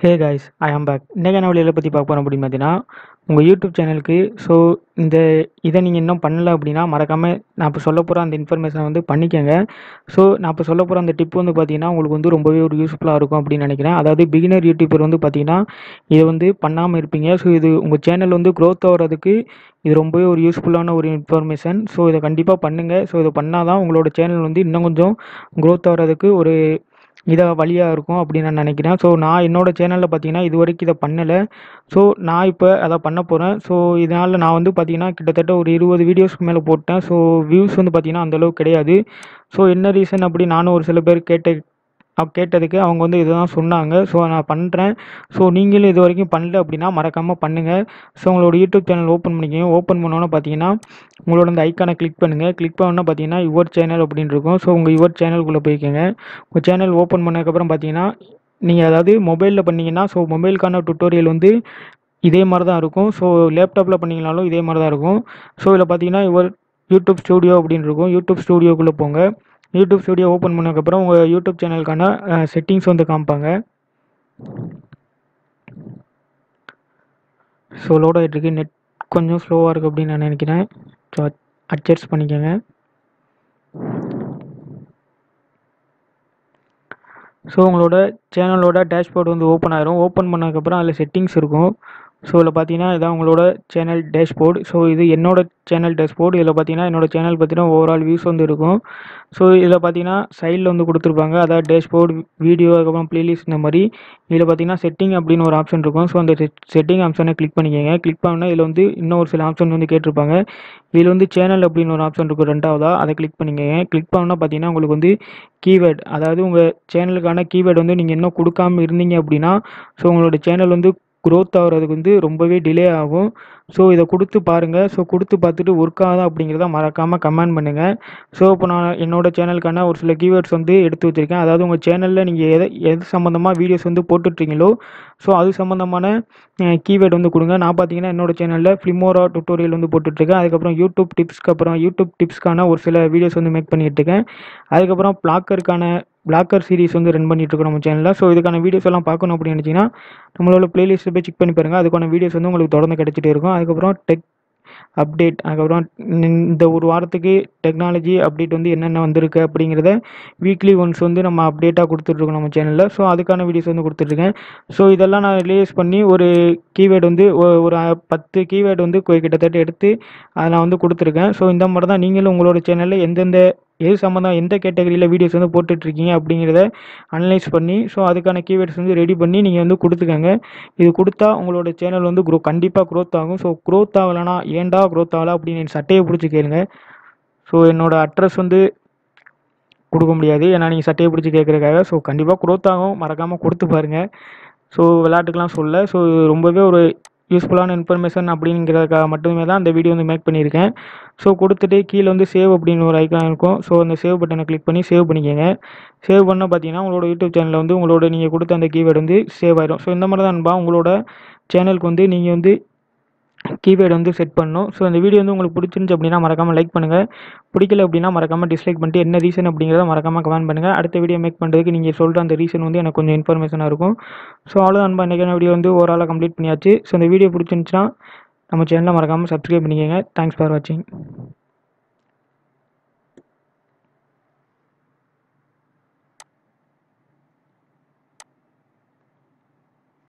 hey guys ஐ ஆம் back இன்றைக்கி என்ன வழியில் பற்றி பார்க்க போகிறோம் அப்படின்னு பார்த்தீங்கன்னா உங்கள் யூடியூப் சேனலுக்கு ஸோ இந்த இதை நீங்கள் இன்னும் பண்ணல அப்படின்னா மறக்காமல் நான் இப்போ சொல்ல போகிற அந்த இன்ஃபர்மேஷனை வந்து பண்ணிக்கங்க ஸோ நான் இப்போ சொல்ல போகிற அந்த டிப் வந்து பார்த்தீங்கன்னா உங்களுக்கு வந்து ரொம்பவே ஒரு யூஸ்ஃபுல்லாக இருக்கும் அப்படின்னு நினைக்கிறேன் அதாவது பிகினர் யூடியூபர் வந்து பார்த்தீங்கன்னா இதை வந்து பண்ணாமல் இருப்பீங்க ஸோ இது உங்கள் சேனல் வந்து க்ரோத் ஆகிறதுக்கு இது ரொம்பவே ஒரு யூஸ்ஃபுல்லான ஒரு இன்ஃபர்மேஷன் ஸோ இதை கண்டிப்பாக பண்ணுங்கள் ஸோ இதை பண்ணால் தான் உங்களோட சேனல் வந்து இன்னும் கொஞ்சம் க்ரோத் ஆகிறதுக்கு ஒரு இதாக வழியாக இருக்கும் அப்படின்னு நான் நினைக்கிறேன் ஸோ நான் என்னோடய சேனலில் பார்த்தீங்கன்னா இது வரைக்கும் இதை பண்ணலை ஸோ நான் இப்போ அதை பண்ண போகிறேன் ஸோ இதனால் நான் வந்து பார்த்தீங்கன்னா கிட்டத்தட்ட ஒரு இருபது வீடியோஸ்க்கு மேலே போட்டேன் ஸோ வியூஸ் வந்து பார்த்தீங்கன்னா அந்தளவுக்கு கிடையாது ஸோ என்ன ரீசன் அப்படி நானும் ஒரு சில பேர் கேட்ட அப் கேட்டதுக்கு அவங்க வந்து இதுதான் சொன்னாங்க ஸோ நான் பண்ணுறேன் ஸோ நீங்களும் இது வரைக்கும் பண்ணல அப்படின்னா மறக்காமல் பண்ணுங்கள் ஸோ உங்களோட யூடியூப் சேனல் ஓப்பன் பண்ணிக்கோங்க ஓப்பன் பண்ணோன்னே பார்த்தீங்கன்னா உங்களோட அந்த ஐக்கானை கிளிக் பண்ணுங்கள் கிளிக் பண்ணோன்னா பார்த்தீங்கன்னா யுவர் சேனல் அப்படின்னு இருக்கும் ஸோ உங்கள் யுவர் சேனலுக்குள்ளே போய்க்கோங்க உங்கள் சேனல் ஓப்பன் பண்ணதுக்கப்புறம் பார்த்தீங்கன்னா நீங்கள் அதாவது மொபைலில் பண்ணீங்கன்னா ஸோ மொபைலுக்கான டுட்டோரியல் வந்து இதே மாதிரி தான் இருக்கும் ஸோ லேப்டாப்பில் பண்ணிங்கனாலும் இதே மாதிரி தான் இருக்கும் ஸோ இதில் பார்த்தீங்கன்னா யுவர் யூடியூப் ஸ்டூடியோ அப்படின்னு இருக்கும் யூடியூப் ஸ்டூடியோக்குள்ளே போங்க யூடியூப் ஸ்டூடியோ ஓப்பன் பண்ணதுக்கப்புறம் உங்கள் யூடியூப் சேனலுக்கான செட்டிங்ஸ் வந்து காமிப்பாங்க ஸோ லோட் ஆகிட்டுருக்கு நெட் கொஞ்சம் ஸ்லோவாக இருக்குது அப்படின்னு நான் நினைக்கிறேன் ஸோ அட்ஜஸ்ட் பண்ணிக்கோங்க ஸோ உங்களோட சேனலோட டேஷ்போர்டு வந்து ஓப்பன் ஆயிரும் ஓப்பன் பண்ணதுக்கப்புறம் அதில் செட்டிங்ஸ் இருக்கும் ஸோ இதில் பார்த்தீங்கன்னா இதான் உங்களோட சேனல் டேஷ்போர்டு ஸோ இது என்னோட சேனல் டேஷ்போர்டு இதில் பார்த்தீங்கன்னா என்னோட சேனல் பார்த்தீங்கன்னா ஓவரால் வியூஸ் வந்து இருக்கும் ஸோ இதில் பார்த்தீங்கன்னா சைடில் வந்து கொடுத்துருப்பாங்க அதாவது டேஷ்போர்டு வீடியோ அதுக்கப்புறம் ப்ளேலிஸ்ட் இந்த மாதிரி இதில் பார்த்தீங்கன்னா செட்டிங் அப்படின்னு ஒரு ஆப்ஷன் இருக்கும் ஸோ அந்த செட்டிங் ஆப்ஷனை கிளிக் பண்ணிக்கோங்க கிளிக் பண்ணால் இதில் வந்து இன்னும் ஒரு சில ஆப்ஷன் வந்து கேட்டிருப்பாங்க இதில் வந்து சேனல் அப்படின்னு ஒரு ஆப்ஷன் இருக்கும் ரெண்டாவதாக அதை கிளிக் பண்ணிக்கோங்க கிளிக் பண்ணால் பார்த்தீங்கன்னா உங்களுக்கு வந்து கீவேர்ட் அதாவது உங்கள் சேனலுக்கான கீவேர்டு வந்து நீங்கள் இன்னும் கொடுக்காம இருந்தீங்க அப்படின்னா ஸோ உங்களோட சேனல் வந்து க்ரோத் ஆகிறதுக்கு வந்து ரொம்பவே டிலே ஆகும் ஸோ இதை கொடுத்து பாருங்கள் ஸோ கொடுத்து பார்த்துட்டு ஒர்க் ஆகுதா அப்படிங்கிறத மறக்காமல் கமெண்ட் பண்ணுங்கள் ஸோ இப்போ நான் என்னோடய சேனலுக்கான ஒரு சில கீவேர்ட்ஸ் வந்து எடுத்து வச்சுருக்கேன் அதாவது உங்கள் சேனலில் நீங்கள் எதை எது சம்மந்தமாக வீடியோஸ் வந்து போட்டுட்ருக்கீங்களோ ஸோ அது சம்மந்தமான கீவேர்டு வந்து கொடுங்க நான் பார்த்தீங்கன்னா என்னோடய சேனலில் ஃப்ளிமோரா டுட்டோரியல் வந்து போட்டுட்ருக்கேன் அதுக்கப்புறம் யூடியூப் டிப்ஸ்க்கு அப்புறம் யூடியூப் டிப்ஸ்க்கான ஒரு சில வீடியோஸ் வந்து மேக் பண்ணிகிட்ருக்கேன் அதுக்கப்புறம் பிளாக்கருக்கான பிளாக்கர் சீரிஸ் வந்து ரன் பண்ணிகிட்ருக்கோம் நம்ம சேனலில் ஸோ இதுக்கான வீடியோஸ் எல்லாம் பார்க்கணும் அப்படின்னு நினச்சிங்கன்னா நம்மளோட பிளேலிஸ்ட்டை போய் செக் பண்ணி பாருங்கள் அதுக்கான வீடியோஸ் வந்து உங்களுக்கு தொடர்ந்து கிடச்சிட்டே இருக்கும் அதுக்கப்புறம் டெக் அப்டேட் அதுக்கப்புறம் இந்த ஒரு வாரத்துக்கு டெக்னாலஜி அப்டேட் வந்து என்னென்ன வந்திருக்கு அப்படிங்கிறத வீக்லி ஒன்ஸ் வந்து நம்ம அப்டேட்டாக கொடுத்துட்ருக்கோம் நம்ம சேனலில் ஸோ அதுக்கான வீடியோஸ் வந்து கொடுத்துட்ருக்கேன் ஸோ இதெல்லாம் நான் ரிலீஸ் பண்ணி ஒரு கீவேர்டு வந்து ஒரு பத்து கீவேர்டு வந்து கிட்டத்தட்ட எடுத்து அதை நான் வந்து கொடுத்துருக்கேன் ஸோ இந்த மாதிரி தான் நீங்களும் உங்களோட சேனலில் எந்தெந்த எது சம்மந்தம் எந்த கேட்டகரியில் வீடியோஸ் வந்து போட்டுட்ருக்கீங்க அப்படிங்கிறத அனலைஸ் பண்ணி ஸோ அதுக்கான கீவேர்ட்ஸ் வந்து ரெடி பண்ணி நீங்கள் வந்து கொடுத்துக்கங்க இது கொடுத்தா உங்களோட சேனல் வந்து க்ரோ கண்டிப்பாக க்ரோத் ஆகும் ஸோ க்ரோத் ஆகலைன்னா ஏன்டா க்ரோத் ஆகலை அப்படின்னு என் சட்டையை பிடிச்சி கேளுங்க ஸோ என்னோடய அட்ரஸ் வந்து கொடுக்க முடியாது ஏன்னா நீங்கள் சட்டையை பிடிச்சி கேட்குறதுக்காக ஸோ கண்டிப்பாக க்ரோத் ஆகும் மறக்காமல் கொடுத்து பாருங்கள் ஸோ விளையாட்டுக்கெலாம் சொல்ல ஸோ ரொம்பவே ஒரு யூஸ்ஃபுல்லான இன்ஃபர்மேஷன் அப்படிங்கிறதுக்காக மட்டுமே தான் அந்த வீடியோ வந்து மேக் பண்ணியிருக்கேன் ஸோ கொடுத்துட்டு கீழே வந்து சேவ் அப்படின்னு ஒரு ஐக்கான் இருக்கும் ஸோ அந்த சேவ் பட்டனை கிளிக் பண்ணி சேவ் பண்ணிக்கோங்க சேவ் பண்ணால் பார்த்தீங்கன்னா உங்களோட யூடியூப் சேனலில் வந்து உங்களோட நீங்கள் கொடுத்த அந்த கீவேர்டு வந்து சேவ் ஆயிடும் ஸோ இந்த மாதிரி தான் அன்பா உங்களோட சேனலுக்கு வந்து நீங்கள் வந்து கீவேர்டு வந்து செட் பண்ணணும் ஸோ அந்த வீடியோ வந்து உங்களுக்கு பிடிச்சிருந்துச்சு அப்படின்னா மறக்காமல் லைக் பண்ணுங்கள் பிடிக்கல அப்படின்னா மறக்காமல் டிஸ்லைக் பண்ணிட்டு என்ன ரீசன் அப்படிங்கிறத மறக்காமல் கமெண்ட் பண்ணுங்கள் அடுத்த வீடியோ மேக் பண்ணுறதுக்கு நீங்கள் சொல்கிற அந்த ரீசன் வந்து எனக்கு கொஞ்சம் இன்ஃபர்மேஷனாக இருக்கும் ஸோ அவ்வளோதான் அன்பா இன்றைக்கான வீடியோ வந்து ஓவராலாக கம்ப்ளீட் பண்ணியாச்சு ஸோ இந்த வீடியோ பிடிச்சிருந்துச்சுன்னா நம்ம சேனலை மறக்காமல் சப்ஸ்கிரைப் பண்ணிக்கோங்க தேங்க்ஸ் ஃபார் வாட்சிங்